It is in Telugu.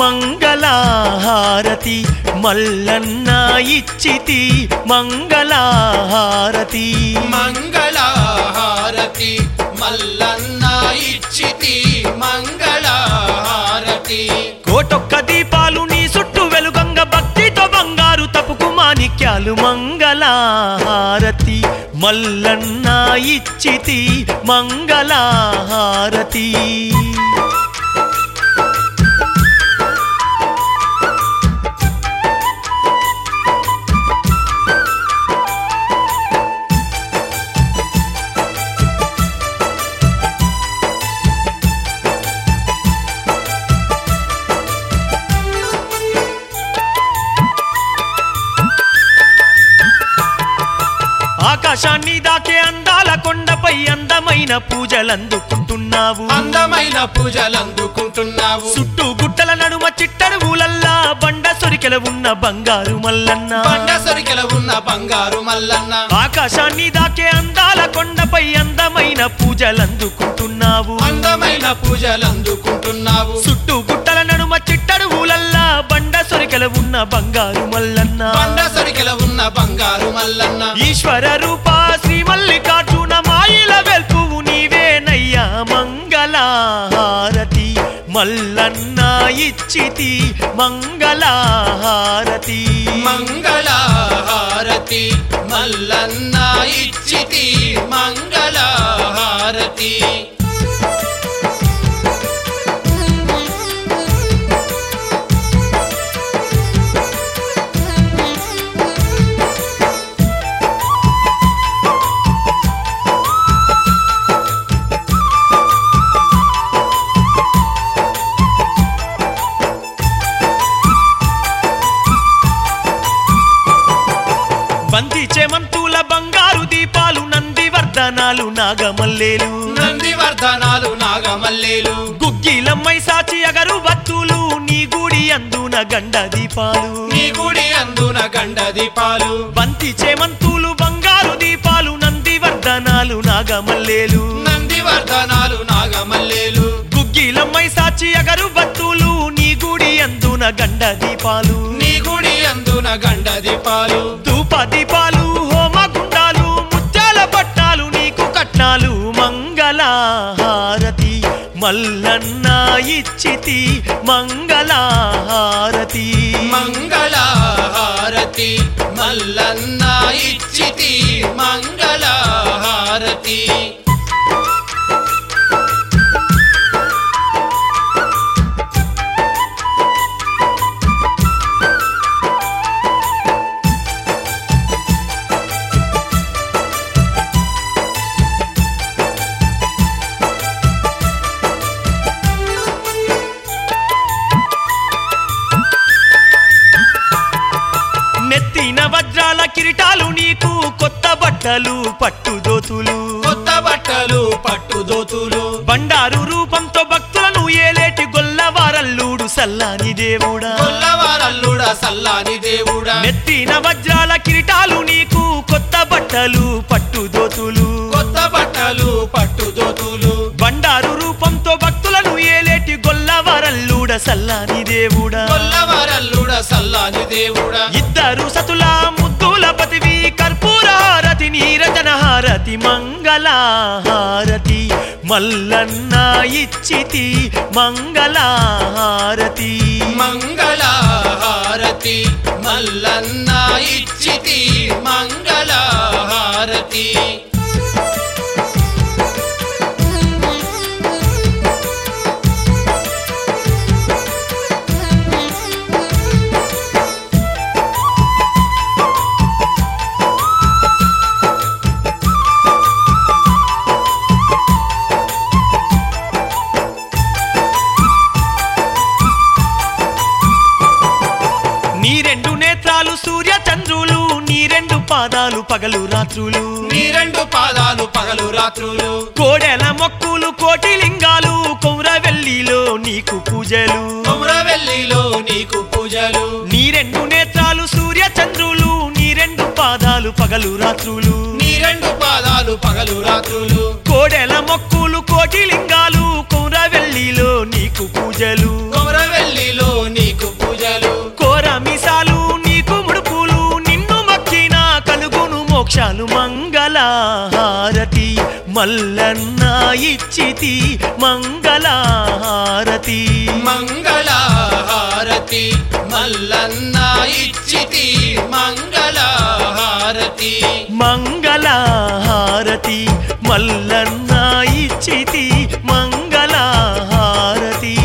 మంగళహారతి మల్లన్న ఇచ్చితి మంగళహారతి మంగళహారతి మల్లన్న ఇచ్చితి మంగళహారతి కోటొక్క దీపాలు నీ చుట్టూ వెలుగంగ భక్తితో బంగారు తపుకు మాణిక్యాలు మంగళహారతి మల్లన్న ఇచ్చితి మంగళహారతి ఆకాశాన్ని దాకే అందాల కొండపై అందమైన పూజలందుకుంటున్నావు అందమైన పూజలందుకుంటున్నావు చుట్టూ గుట్టల నడుమ చిట్టడువులల్లా బండ సొరికెల ఉన్న బంగారు మల్లన్న బండ సరికెల ఉన్న బంగారు మల్లన్న ఆకాశాన్ని దాకే అందాల కొండపై అందమైన పూజలందుకుంటున్నావు అందమైన పూజలందుకుంటున్నావు చుట్టూ గుట్టల నడుమ చిట్టడువులల్లా బండ సొరికెల ఉన్న బంగారు మల్లన్న బండ సరికెల ఉన్న బంగారు మల్లన్న ఈశ్వర రూప శ్రీ మల్లికార్జున మాయిల వెల్పువు నీవేనయ్యా మంగళహారతి మల్లన్న ఇచ్చితి మంగళహారతి మంగళహారతి మల్లన్న ఇచ్చితి మంగళహారతి బంతి చేమంతుల బంగారు దీపాలు నంది వర్ధనాలు నాగమల్లేలు నందివర్ధనాలు నాగమల్లేలు గుగ్గిలమ్మై సాచి అగరు భక్తులు నీ గుడి అందున గండ దీపాలు నీ గుడి అందున గండ దీపాలు బంతి చేమంతులు బంగారు దీపాలు నంది వర్ధనాలు నాగమల్లేలు నందివర్ధనాలు నాగమల్లేలు గుగ్గిలమ్మై సాచి అగరు భక్తులు నీ గుడి అందున గండ దీపాలు నీ గుడి అందున గండ దీపాలు ధూప దీపాలు హోమ గుండాలు ముత్యాల పట్టాలు నీకు కట్నాలు మంగళహారతి మల్లన్న ఇచ్చితి మంగళహారతి మంగళహారతి మల్లన్న ఇచ్చితి మంగళహారతి నెత్తిన వజ్రాల కిరీటాలు నీకు కొత్త బట్టలు పట్టుదోతులు కొత్త బట్టలు పట్టుదోతులు బండారు రూపంతో భక్తులను ఏలేటి గొల్లవారల్లుడు సల్లాని దేవుడా కొల్లవారల్లుడ సల్లాని దేవుడా నెత్తిన వజ్రాల కిరీటాలు నీకు కొత్త బట్టలు పట్టుదోతులు కొత్త బట్టలు పట్టుదోతులు బండారు రూపంతో భక్తులను ఏలేటి గొల్లవారల్లుడ సల్లాని దేవుడా కొల్లవారల్లుడ సల్లాని దేవుడా ఇద్దరు సతుల ముద్దుల పతివి కర్పూరహారతి నీరజన హారతి మంగళహారతి మల్లన్న ఇచ్చితి మంగళహారతి మంగళహారతి మల్లన్న ఇచ్చితి మంగళహారతి నీ రెండు నేత్రాలు సూర్య చంద్రులు నీ రెండు పాదాలు పగలు రాత్రులు నీ రెండు పాదాలు పగలు రాత్రులు కోడెల మొక్కులు కోటి లింగాలు కొమ్రవెల్లిలో నీకు పూజలు కొమరవెల్లిలో నీకు పూజలు నీ రెండు నేత్రాలు సూర్య చంద్రులు నీ రెండు పాదాలు పగలు రాత్రులు నీ రెండు పాదాలు పగలు రాత్రులు కోడెల మొక్కులు కోటి లింగాలు కొమ్రవెల్లిలో నీకు పూజలు కొమరవెల్లిలో మల్లన్న ఇచ్చితి మంగళహారతి మంగళహారతి మల్లన్న ఇచ్చితి మంగళహారతి మంగళహారతి మల్లన్న ఇచ్చితి మంగళహారతి